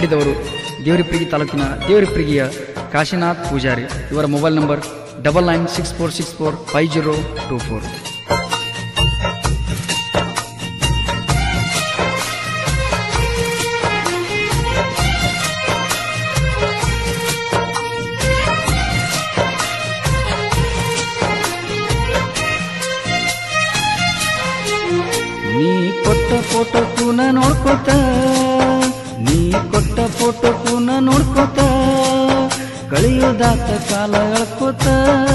ಹಿಡಿದವರು ದೇವರಿಪ್ರಿಗಿ ತಾಲೂಕಿನ ದೇವರಿಪ್ರಿಗಿಯ ಕಾಶಿನಾಥ್ ಪೂಜಾರಿ ಇವರ mobile number double nine six four six four five zero two four ನೀ ಕೊಟ್ಟ ಫೋಟೋ ಕೂನ ನೋಡ್ಕೋತ ನೀ ಕೊಟ್ಟ ಫೋಟೋ ಕೂನ ನೋಡ್ಕೋತ ಕಳೆಯೋದಾತ ಕಾಲ ಎಳ್ಕೋತ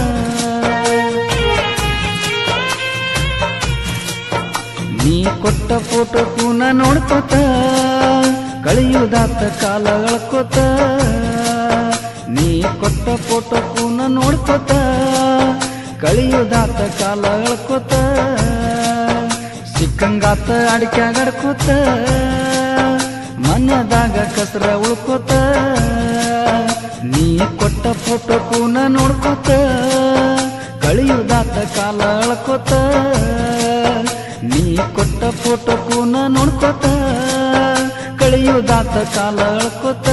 ನೀ ಕೊಟ್ಟ ಫೋಟೋ ಕೂನ ನೋಡ್ಕೋತ ಕಳೆಯುವುದಾತ ಕಾಲ ಎಳ್ಕೋತ ನೀ ಕೊಟ್ಟ ಫೋಟೋ ಕೂನ ನೋಡ್ಕೋತ ಕಳೆಯುವುದಾತ ಕಾಲ ಎಳ್ಕೋತ ಸಿಕ್ಕಂಗಾತ ಅಡಿಕೆ ಗಡ್ಕೋತ ಮನದಾಗ ಕಸರ ಉಳ್ಕೋತ ನೀ ಕೊಟ್ಟ ಫೋಟೋ ಕೂನ ನೋಡ್ಕೋತ ಕಳಿಯುದಾತ ಕಾಲ ಅಳ್ಕೋತ ನೀ ಕೊಟ್ಟ ಫೋಟೋ ಕೂನ ನೋಡ್ಕೋತ ಕಳಿಯುದಾತ ಕಾಲ ಅಳ್ಕೋತ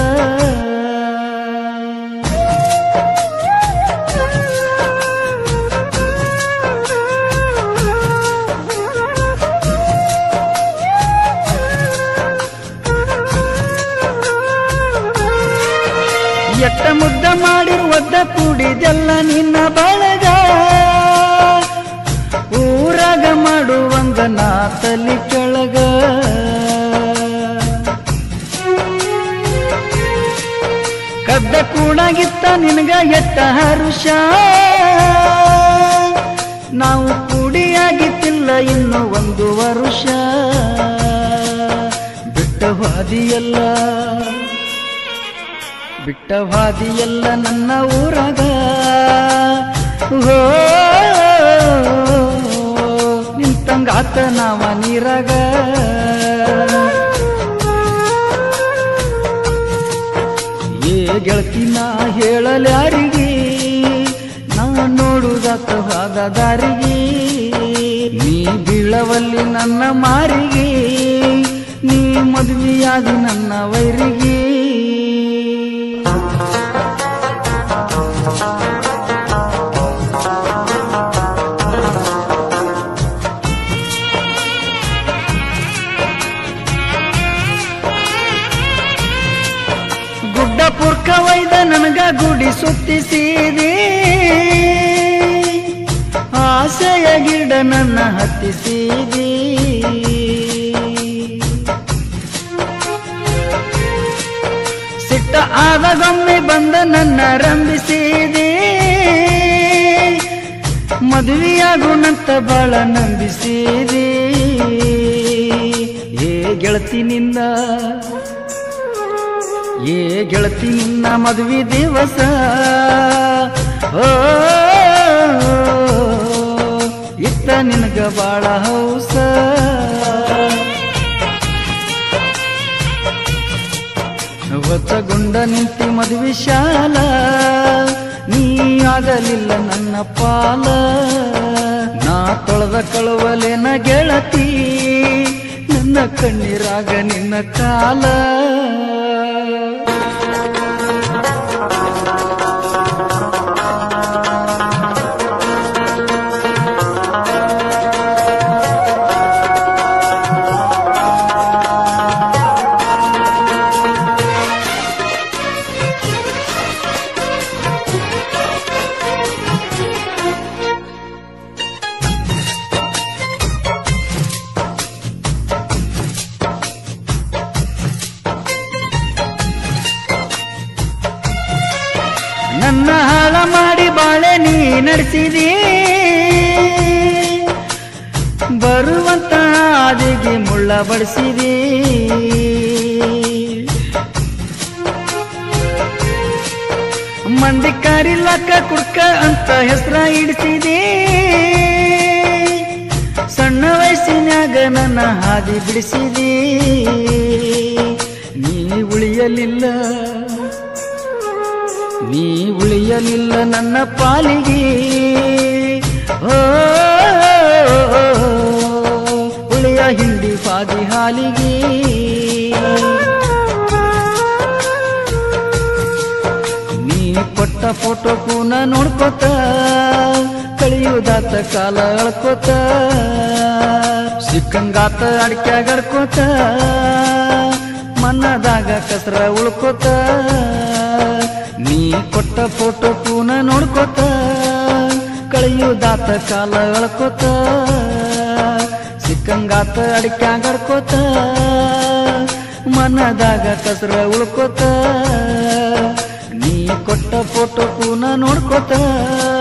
ಎಟ್ಟ ಮುದ್ದ ಮಾಡಿರುವದ್ದ ಕೂಡಿದೆಲ್ಲ ನಿನ್ನ ಬಳಗ ಊರಾಗ ಮಾಡುವಂಗ ನಾ ತಲಿ ಕೆಳಗ ಕದ್ದ ಕೂಡಾಗಿತ್ತ ನಿನಗ ಎಟ್ಟ ಹರುಷ ನಾವು ಕೂಡಿಯಾಗಿತ್ತಿಲ್ಲ ಇನ್ನು ಒಂದು ವರುಷ ಬಿಟ್ಟ ಹಾದಿಯಲ್ಲ ಬಿಟ್ಟವಾದಿಯಲ್ಲ ನನ್ನ ಊರಾಗ ಹೋ ನಿಂತಂಗಾತ ನಾವ ನೀರಾಗ ಏ ಗೆಳತಿನ ಹೇಳಲ್ಯಾರಿಗೆ ನಾ ನೋಡುದಾತ ಹೋದ ದಾರಿಗೆ ನೀ ಬೀಳವಲ್ಲಿ ನನ್ನ ಮಾರಿಗೆ ನೀ ಮದುವೆಯಾದಿ ನನ್ನ ವೈರಿಗೆ ಗುಡ್ಡ ಪುರ್ಕ ಒಯ್ದ ನನಗ ಗುಡಿ ಸುತ್ತಿಸಿದೆ ಆಸೆಯ ಗಿಡ ನನ್ನ ಹತ್ತಿಸಿದೆ ಸಿಟ್ಟ ಆದಗೊಮ್ಮೆ ಬಂದ ನನ್ನ ರಂಭಿಸಿದೆ ಮದುವೆಯಾಗುಣಂತ ಬಾಳ ನಂಬಿಸಿದೆ ಏ ಗೆಳತಿ ನಿನ್ನ ಏ ಗೆಳತಿ ನಿನ್ನ ಮದುವೆ ದಿವಸ ಓ ಇತ್ತ ನಿನಗ ಬಾಳ ಹೌಸ ಹೊಚ್ಚಗುಂಡ ನಿಂತಿ ಮದುವೆ ಶಾಲ ನೀ ಆಗಲಿಲ್ಲ ನನ್ನ ಪಾಲ ನಾ ತೊಳೆದ ಕಳುವಲೇನ ಗೆಳತಿ ನನ್ನ ಕಣ್ಣೀರಾಗ ನಿನ್ನ ಕಾಲ ನನ್ನ ಹಾಳ ಮಾಡಿ ಬಾಳೆ ನೀ ನಡೆಸಿದಿ ಬರುವಂತ ಆದಿಗೆ ಮುಳ್ಳ ಬಡಿಸಿದಿ ಮಂದಿ ಕಾರಿಲ್ಲಕ್ಕ ಕುಡ್ಕ ಅಂತ ಹೆಸರ ಇಡಿಸಿದಿ ಸಣ್ಣ ವಯಸ್ಸಿನ್ಯಾಗ ನನ್ನ ಹಾದಿ ಬಿಡಿಸಿದಿ ನೀ ಉಳಿಯಲಿಲ್ಲ ನೀ ಉಳಿಯಲಿಲ್ಲ ನನ್ನ ಪಾಲಿಗೆ ಓ ಉಳಿಯ ಹಿಂಡಿ ಪಾದಿ ಹಾಲಿಗೆ ಫೋಟೋ ಕೂನ ನೋಡ್ಕೋತ ಕಳಿಯುದಾತ ಕಾಲ ಅಳ್ಕೋತ ಸಿಕ್ಕಂಗಾತ ಅಡಿಕ್ಯಾಗಡ್ಕೋತ ಮನ್ನದಾಗ ಕಸರ ಉಳ್ಕೋತ ನೀ ಕೊಟ್ಟ ಫೋಟೋ ಕೂನ ನೋಡ್ಕೋತ ಕಳಿಯುದಾತ ಕಾಲ ಅಳ್ಕೋತ ಸಿಕ್ಕಂಗಾತ ಅಡಿಕ್ಯಾಗಡ್ಕೋತ ಮನದಾಗ ಕಸರ ಉಳ್ಕೋತ ನೀ ಕೊಟ್ಟ ಫೋಟೋ ಕೂನ ನೋಡ್ಕೋತ